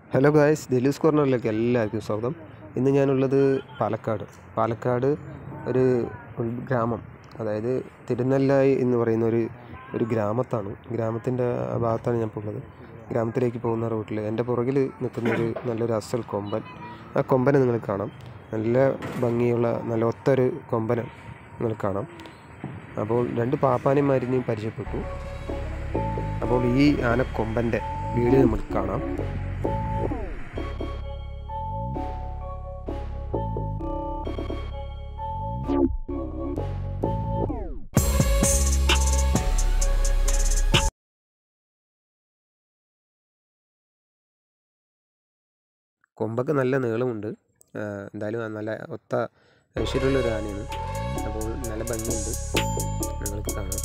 hello guys ഡെലൂസ് കോർണറിലേക്ക് എല്ലാവർക്കും സ്വാഗതം ഇന്ന് ഞാനുള്ളത് പാലക്കാട് പാലക്കാട് ഒരു ഉൾഗ്രാമം അതായത് തിരുനെല്ലായി എന്ന് പറയുന്ന ഒരു ഒരു ഗ്രാമത്താണ് ഗ്രാമത്തിൻ്റെ ഭാഗത്താണ് ഞാൻ ഇപ്പോൾ ഉള്ളത് ഗ്രാമത്തിലേക്ക് പോകുന്ന റൂട്ടിൽ എൻ്റെ പുറകിൽ നിൽക്കുന്ന ഒരു നല്ലൊരു അസൽ കൊമ്പൻ ആ കൊമ്പനെ നിങ്ങൾ കാണാം നല്ല ഭംഗിയുള്ള നല്ല ഒത്തൊരു കൊമ്പനെ നിങ്ങൾ കാണാം അപ്പോൾ രണ്ട് പാപ്പാനിമാരിനെയും പരിചയപ്പെട്ടു അപ്പോൾ ഈ ആനക്കൊമ്പൻ്റെ വീഡിയോ നമുക്ക് കാണാം കൊമ്പൊക്കെ നല്ല നീളമുണ്ട് ആ, എന്തായാലും നല്ല ഒത്ത ഐശ്വര്യമുള്ള ഒരു ആനയാണ് അപ്പോൾ നല്ല ഭംഗിയുണ്ട് നിങ്ങൾക്ക് കാണാം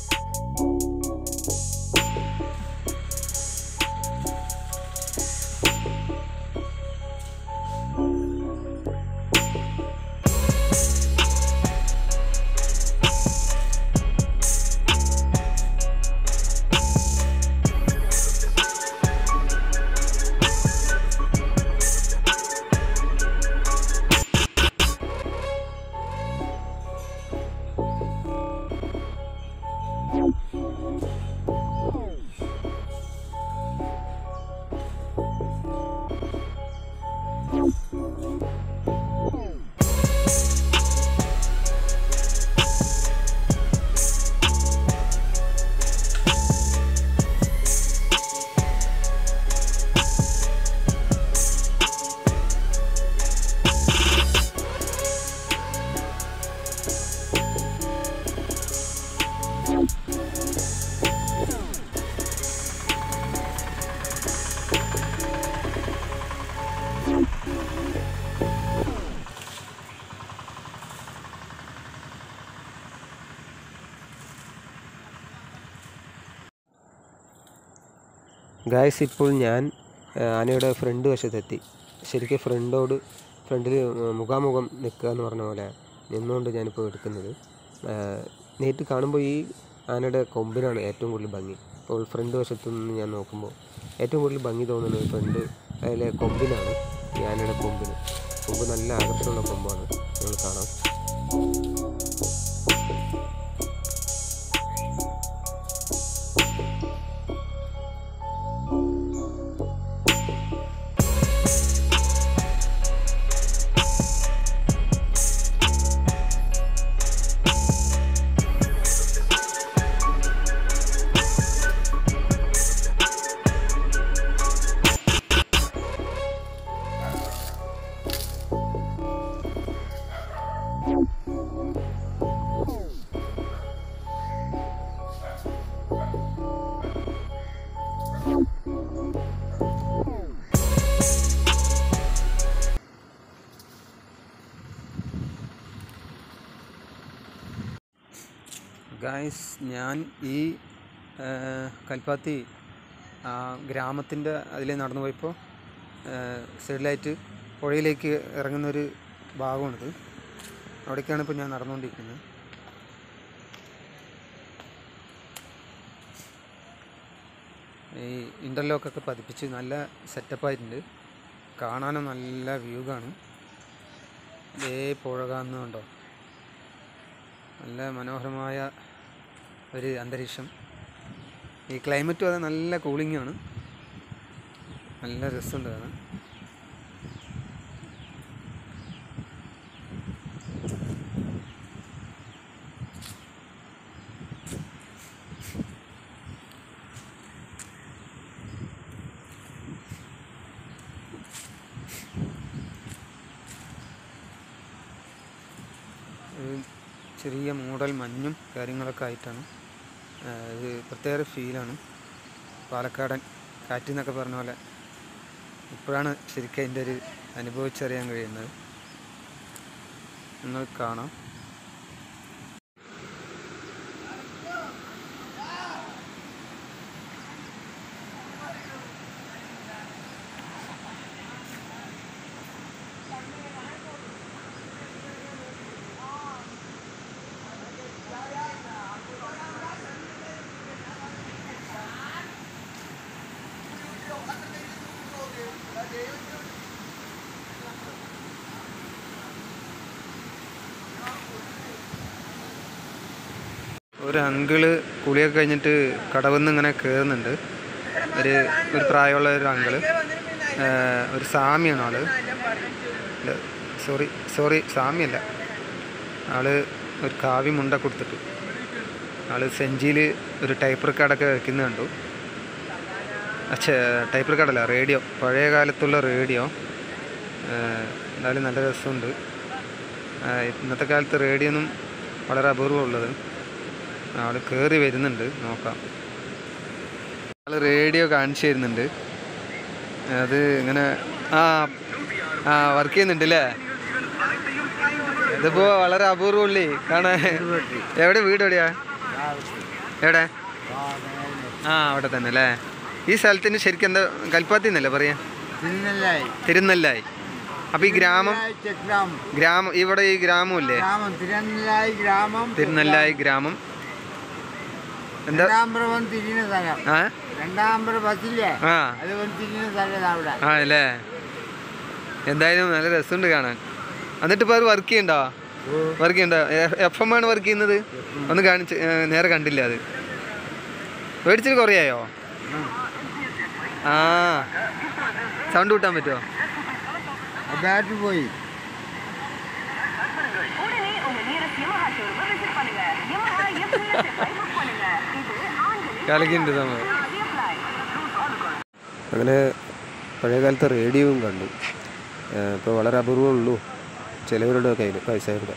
ഗായ്സ് ഇപ്പോൾ ഞാൻ ആ, ആനയുടെ ഫ്രണ്ട് വശത്തെത്തി ശരിക്കും ഫ്രണ്ടോട് ഫ്രണ്ടിൽ മുഖാമുഖം നിൽക്കുക എന്ന് പറഞ്ഞ പോലെ നിന്നുകൊണ്ട് ഞാനിപ്പോൾ എടുക്കുന്നത് ആ, നേരിട്ട് കാണുമ്പോൾ ഈ ആനയുടെ കൊമ്പിനാണ് ഏറ്റവും കൂടുതൽ ഭംഗി ഇപ്പോൾ ഫ്രണ്ട് വശത്തു നിന്ന് ഞാൻ നോക്കുമ്പോൾ ഏറ്റവും കൂടുതൽ ഭംഗി തോന്നുന്നത് ഫ്രണ്ട് അതിലെ കൊമ്പിനാണ് ഈ ആനയുടെ കൊമ്പിന് കൊമ്പ് നല്ല ആകർഷണമുള്ള കൊമ്പാണ് നിങ്ങൾ കാണാം ഗായ്സ് ഞാൻ ഈ ആ, കൽപ്പാത്തി ആ, ഗ്രാമത്തിൻ്റെ അതിലേ നടന്നു പോയപ്പോൾ സൈഡിലായിട്ട് പുഴയിലേക്ക് ഇറങ്ങുന്നൊരു ഭാഗമാണിത് അവിടേക്കാണ് ഇപ്പോൾ ഞാൻ നടന്നുകൊണ്ടിരിക്കുന്നത് ഈ ഇൻ്റർലോക്കൊക്കെ പതിപ്പിച്ച് നല്ല സെറ്റപ്പായിട്ടുണ്ട് കാണാനും നല്ല വ്യൂ കാണും ഇതേ പുഴ കാണുന്നുണ്ടോ നല്ല മനോഹരമായ ഒരു അന്തരീക്ഷം ഈ ക്ലൈമറ്റും അത് നല്ല കൂളിംഗ് ആണ് നല്ല രസമുണ്ട് കാണാൻ ഒരു ചെറിയ മൂടൽ മഞ്ഞും കാര്യങ്ങളൊക്കെ ആയിട്ടാണ് ആ, ഇത് പ്രത്യേക ഫീലാണ് പാലക്കാടൻ കാറ്റ് എന്നൊക്കെ പറഞ്ഞ പോലെ ഇപ്പോഴാണ് ശരിക്കും അതിൻ്റെ ഒരു അനുഭവിച്ചറിയാൻ കഴിയുന്നത് നിങ്ങൾ കാണാം ഒരു അങ്കിള് കുളിയൊക്കെ കഴിഞ്ഞിട്ട് കടവെന്ന് ഇങ്ങനെ കയറുന്നുണ്ട് ഒരു ഒരു പ്രായമുള്ള ഒരു അങ്കിള് ഏഹ് ഒരു സാമിയാണ് ആള് സോറി സോറി സാമിയല്ല ആള് ഒരു കാവ്യ മുണ്ട കൊടുത്തിട്ട് ആള് സെഞ്ചിയിൽ ഒരു ടൈപ്പ് റെക്കാർഡൊക്കെ വെക്കുന്നത് കണ്ടു അച്ഛേ ടൈപ്പ് റെക്കാർഡല്ല റേഡിയോ പഴയ കാലത്തുള്ള റേഡിയോ ഏഹ് എന്തായാലും നല്ല രസമുണ്ട് ഏഹ് ഇന്നത്തെ കാലത്ത് റേഡിയോ ഒന്നും വളരെ അപൂർവമുള്ളത് ആള് കയറി വരുന്നുണ്ട് നോക്കാം ആള് റേഡിയോ കാണിച്ചു തരുന്നുണ്ട് അത് ഇങ്ങനെ ആ ആ വർക്ക് ചെയ്യുന്നുണ്ട് അല്ലേ ഇതിപ്പോ വളരെ അപൂർവമുള്ളി കാണാൻ എവിടെ വീട് എവിടെയാ എവിടെ ആ അവിടെ തന്നെ അല്ലേ ഈ സ്ഥലത്തിന് ശരിക്കും എന്താ കൽപ്പാത്തി എന്നല്ലേ പറയാ തിരുനെല്ലായി തിരുനെല്ലായി അപ്പൊ ഈ ഗ്രാമം ചെക്ഗ്രാമം ഗ്രാമം ഇവിടെ ഈ ഗ്രാമമില്ലേ ഗ്രാമം തിരുനെല്ലായി ഗ്രാമം തിരുനെല്ലായി ഗ്രാമം എന്താ രണ്ടാമ്പറ വന്ന് തിരിയുന്ന സ്ഥലം ആ രണ്ടാമ്പറ ബസ്സില്ലേ ആ അത് വന്ന് തിരിയുന്ന സ്ഥലം അവിടെ ആ അല്ലേ എന്തായാലും നല്ല രസമുണ്ട് കാണാൻ എന്നിട്ട് ഇപ്പോൾ അത് വർക്ക് ചെയ്യണ്ടോ വർക്ക് ചെയ്യണ്ടോ എഫ് എം ആണ് വർക്ക് ചെയ്യുന്നത് ഒന്ന് കാണിച്ച് ഏ, നേരെ കണ്ടില്ല അത് മേടിച്ചിട്ട് കുറേ ആയോ ആ സൗണ്ട് കൂട്ടാൻ പറ്റുമോ ബാറ്ററി പോയി உடனே உங்க நியரஸ்ட் யமஹா ஷோரூமை விசிட் பண்ணுங்க யமஹா எஃப்ஐஎஸ் புக் பண்ணுங்க இது ஆண்களின் കളിക്കുന്നുണ്ട് നമ്മൾ அப்ளை അങ്ങനെ പഴയകാലത്തെ റേഡിയോയും കണ്ടു ഇപ്പോൾ വളരെ അപൂർവമുള്ളൂ ചിലവരുടെ കയ്യിൽ പൈസയുടെ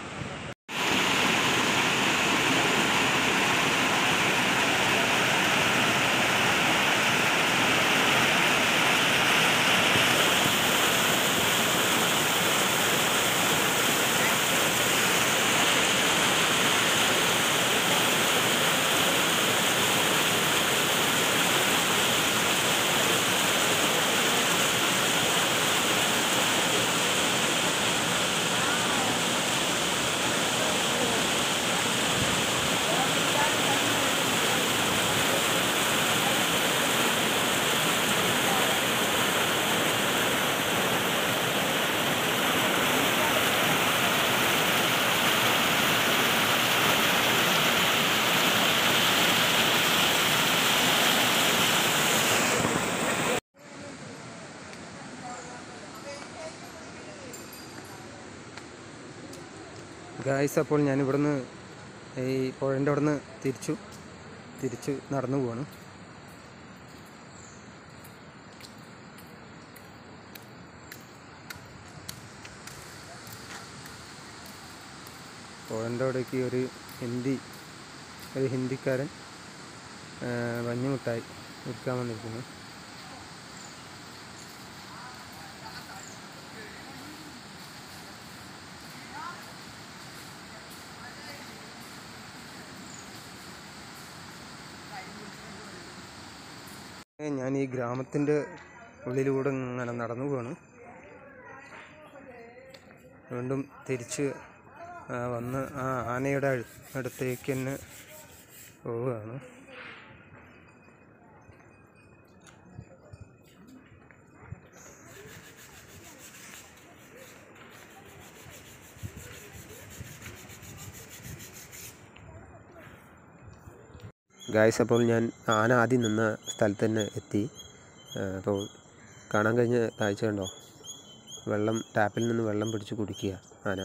ഗായ്സ് അപ്പോൾ ഞാൻ ഇവിടുന്ന് ഈ പുഴൻ്റെ അവിടുന്ന് തിരിച്ചു തിരിച്ച് നടന്നു പോവാണ് പുഴൻ്റെ അവിടേക്ക് ഒരു ഹിന്ദി ഒരു ഹിന്ദിക്കാരൻ ആ, മഞ്ഞുമിഠായി വിൽക്കാൻ വന്നിരിക്കുന്നു ഏ, ഞാൻ ഈ ഗ്രാമത്തിൻ്റെ ഉള്ളിലൂടെ ഇങ്ങനെ നടന്നു പോവാണ് വീണ്ടും തിരിച്ച് ആ, വന്ന് ആ ആനയുടെ അഴ്- അടുത്തേക്ക് തന്നെ പോവുകയാണ് ഗായ്സ് അപ്പോൾ ഞാൻ ആന ആദ്യം നിന്ന സ്ഥലത്ത് തന്നെ എത്തി ആ, അപ്പോൾ കാണാൻ കഴിഞ്ഞ കാഴ്ച കണ്ടോ വെള്ളം ടാപ്പിൽ നിന്ന് വെള്ളം പിടിച്ച് കുടിക്കുക ആന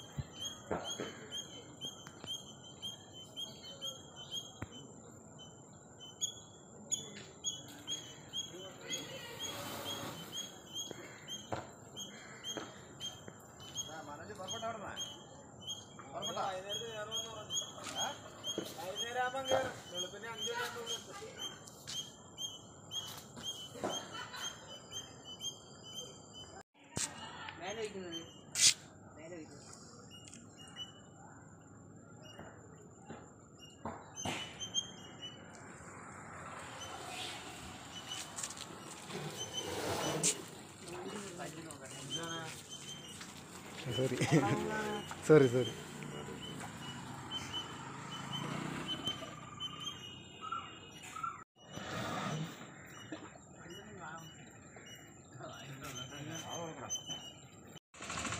സോറി സോറി സോറി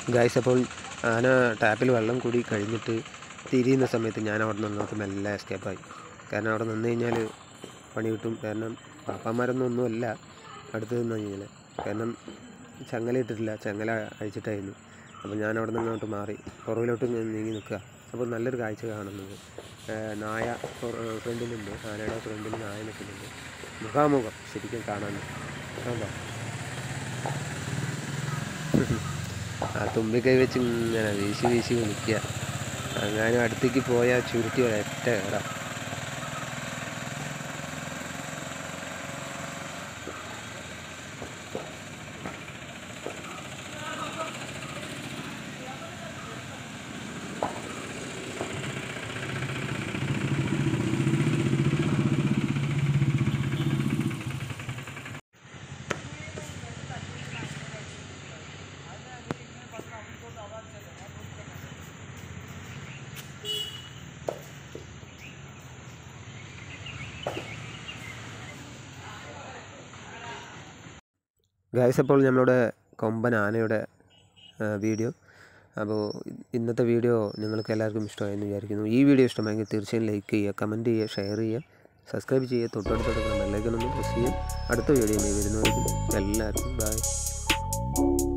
ഗായ്സ് അപ്പോൾ ആന ടാപ്പിൽ വെള്ളം കൂടി കഴിഞ്ഞിട്ട് തിരിയുന്ന സമയത്ത് ഞാൻ അവിടെ നിന്നോട്ട് മെല്ലെ എസ്കേപ്പായി കാരണം അവിടെ നിന്ന് കഴിഞ്ഞാൽ പണി കിട്ടും കാരണം പാപ്പാന്മാരൊന്നും ഒന്നുമല്ല അടുത്ത് നിന്ന് കഴിഞ്ഞാൽ കാരണം ചങ്ങല ഇട്ടിട്ടില്ല ചങ്ങല അഴിച്ചിട്ടായിരുന്നു അപ്പോൾ ഞാൻ അവിടെ നിന്ന് അങ്ങോട്ട് മാറി പുറകിലോട്ട് ഇങ്ങനെ നീങ്ങി നിൽക്കുക അപ്പോൾ നല്ലൊരു കാഴ്ച കാണുന്നത് ഏഹ് നായ ഫ്രണ്ടിലുണ്ട് ആനയുടെ ഫ്രണ്ടിൽ നായ നിൽക്കുന്നുണ്ട് മുഖാമുഖം ശരിക്കും കാണാൻ കണ്ടോ ആ തുമ്പിക്കൈ വെച്ച് ഇങ്ങനെ വീശി വീശി വിളിക്കുക അങ്ങാനും അടുത്തേക്ക് പോയാൽ ചുരുട്ടി ഒരൊറ്റ കയറാം ഗായ്സ് അപ്പോൾ നമ്മളുടെ കൊമ്പൻ ആനയുടെ ആ, വീഡിയോ അപ്പോൾ ഇന്നത്തെ വീഡിയോ നിങ്ങൾക്ക് എല്ലാവർക്കും ഇഷ്ടമായെന്ന് വിചാരിക്കുന്നു ഈ വീഡിയോ ഇഷ്ടമായെങ്കിൽ തീർച്ചയായും ലൈക്ക് ചെയ്യുക കമൻറ്റ് ചെയ്യുക ഷെയർ ചെയ്യുക സബ്സ്ക്രൈബ് ചെയ്യുക തൊട്ടടുത്തോട്ട് ബെല്ലൈക്കൺ ഒന്ന് പ്രസ് ചെയ്യുക അടുത്ത വീഡിയോ വരുന്നതായിരിക്കും എല്ലാവർക്കും ബൈ